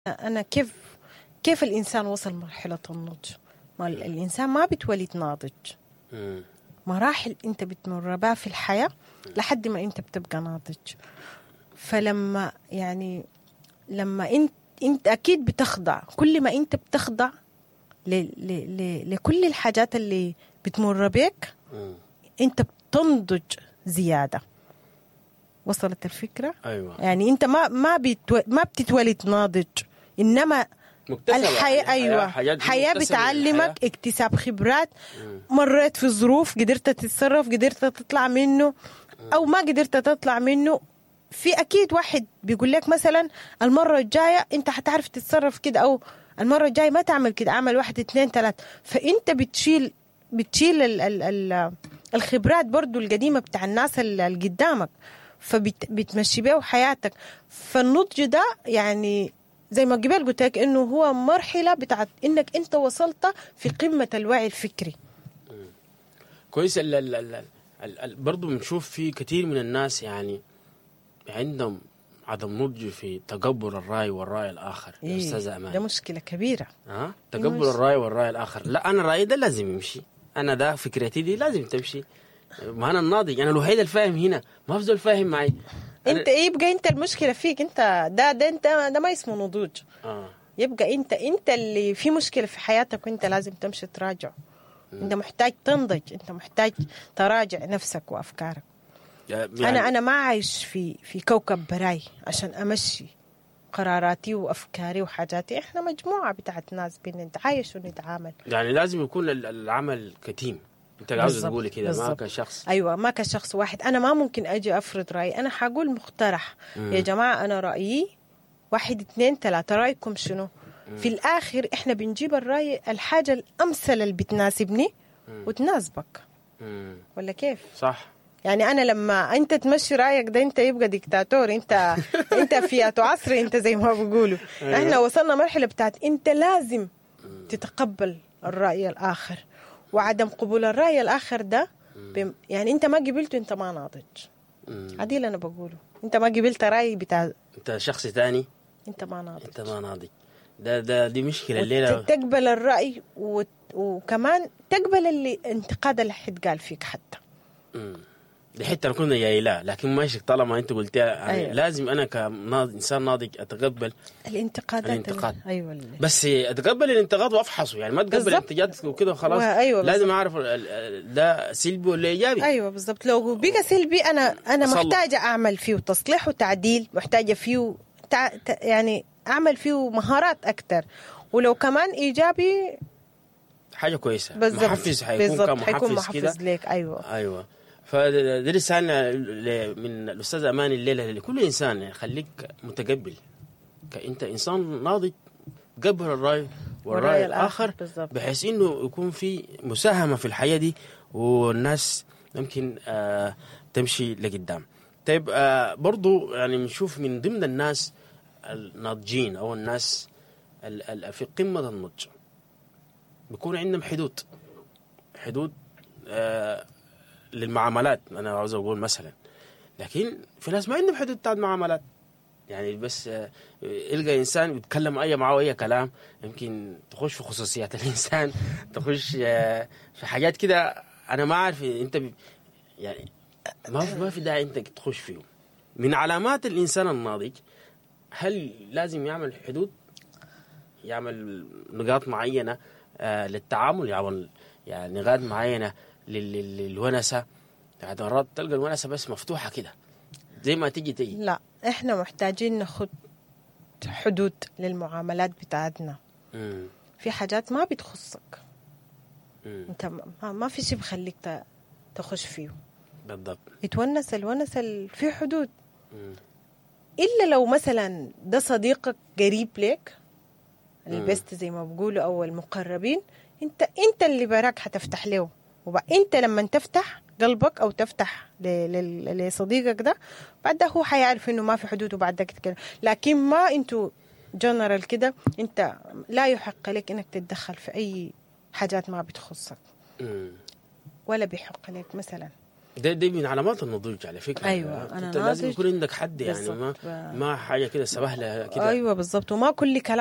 انا كيف كيف الانسان وصل مرحله النضج ما ال- الانسان ما بيتولد ناضج مم. مراحل انت بتمر بها في الحياه لحد ما انت بتبقى ناضج فلما يعني لما انت انت اكيد بتخضع كل ما انت بتخضع ل ل ل لكل الحاجات اللي بتمر بك مم. انت بتنضج زياده وصلت الفكره ايوه يعني انت ما ما بتو... ما بتتولد ناضج انما مكتسبة الحياه يعني ايوه حاجات دي حياه مكتسبة من بتعلمك الحياة. اكتساب خبرات مريت في ظروف قدرت تتصرف قدرت تطلع منه او ما قدرت تطلع منه في اكيد واحد بيقول لك مثلا المره الجايه انت حتعرف تتصرف كده او المره الجايه ما تعمل كده اعمل واحد اتنين ثلاث فانت بتشيل بتشيل ال ال ال الخبرات برضو القديمه بتاع الناس ال- اللي قدامك فبتمشي بيه حياتك فالنضج ده يعني زي ما قبل قلت لك انه هو مرحله بتاعت انك انت وصلت في قمه الوعي الفكري كويس ال ال ال ال ال برضه بنشوف في كثير من الناس يعني عندهم عدم نضج في تقبل الراي والراي الاخر يا استاذ ده امان مشكله كبيره ها تقبل مش- الراي والراي الاخر لا انا رايي ده لازم يمشي انا ده فكرتي دي لازم تمشي ما انا الناضج انا الوحيد الفاهم هنا ما في زول فاهم معي أنا- انت يبقى انت المشكله فيك انت ده ده انت ده ما اسمه نضوج اه يبقى انت انت اللي في مشكله في حياتك وانت لازم تمشي تراجع انت محتاج تنضج انت محتاج تراجع نفسك وافكارك يعني انا انا ما عايش في في كوكب براي عشان امشي قراراتي وافكاري وحاجاتي احنا مجموعه بتاعت ناس بنتعايش ونتعامل يعني لازم يكون ال- العمل كتيم انت عاوز بالضبط، تقولي كده ما بالضبط. كشخص ايوه ما كشخص واحد انا ما ممكن اجي افرض رايي انا حقول مقترح مم. يا جماعه انا رايي واحد اثنين ثلاثه رايكم شنو في الاخر احنا بنجيب الراي الحاجه الامثل اللي بتناسبني وتناسبك مم. ولا كيف صح يعني انا لما انت تمشي رايك ده انت يبقى ديكتاتور انت انت فيات عصر انت زي ما بيقولوا احنا وصلنا مرحله بتاعت انت لازم تتقبل الراي الاخر وعدم قبول الراي الاخر ده بم- يعني انت ما قبلته انت ما ناضج مم. هذه اللي انا بقوله انت ما قبلت راي بتاع انت شخص تاني انت ما ناضج انت ما ناضج ده ده دي مشكله الليله وت- تقبل الراي وت- وكمان تقبل اللي انتقاد اللي حيتقال فيك حتى مم. دي حته انا كنا جاي لا لكن ماشي طالما انت قلتها يعني أيوة. لازم انا كانسان ناضج اتقبل الانتقادات الانتقاد. ال- ايوه اللي. بس اتقبل الانتقاد وافحصه يعني ما تقبل بالضبط. الانتقاد وكده وخلاص وأيوة لازم بالضبط. اعرف ال- ال- ده سلبي ولا ايجابي ايوه بالضبط لو بقى سلبي انا انا صلح. محتاجه اعمل فيه تصليح وتعديل محتاجه فيه تع... ت... يعني اعمل فيه مهارات اكتر ولو كمان ايجابي حاجه كويسه بالضبط محفز حيكون بالضبط كمحفز حيكون كده محفز ليك ايوه ايوه فده رسالة ل- من الاستاذ امان الليله لكل انسان يعني خليك متقبل كانت انسان ناضج قبل الراي والراي والرأي الاخر الآخر، بالضبط. بحيث انه يكون في مساهمه في الحياه دي والناس ممكن آه تمشي لقدام طيب آه برضو يعني بنشوف من ضمن الناس الناضجين او الناس ال- ال- في قمه النضج بيكون عندهم حدود حدود آه للمعاملات انا عاوز اقول مثلا لكن في ناس ما عندهم حدود بتاعت معاملات يعني بس آه، يلقى انسان يتكلم اي معه اي كلام يمكن تخش في خصوصيات الانسان تخش آه، في حاجات كده انا ما اعرف انت ب- يعني ما في ما في داعي انت تخش فيهم من علامات الانسان الناضج هل لازم يعمل حدود يعمل نقاط معينه آه، للتعامل يعمل يعني نقاط معينه لل- لل- للونسه يعني مرات تلقى الونسه بس مفتوحه كده زي ما تيجي تيجي لا احنا محتاجين ناخد حدود للمعاملات بتاعتنا مم. في حاجات ما بتخصك مم. انت ما, ما في شيء بخليك ت- تخش فيه بالضبط يتونس الونس ال- في حدود مم. الا لو مثلا ده صديقك قريب لك مم. البست زي ما بقولوا او المقربين انت انت اللي براك حتفتح له وبقى انت لما تفتح قلبك او تفتح ل- ل- لصديقك ده بعد ده هو حيعرف انه ما في حدود وبعد ده كده لكن ما انتوا جنرال كده انت لا يحق لك انك تتدخل في اي حاجات ما بتخصك مم. ولا بيحق لك مثلا ده دي من علامات النضوج على فكره أيوة، أنا انت لازم ناضج. يكون عندك حد يعني ما بالظبط. ما حاجه كده سبهله كده ايوه بالظبط وما كل كلام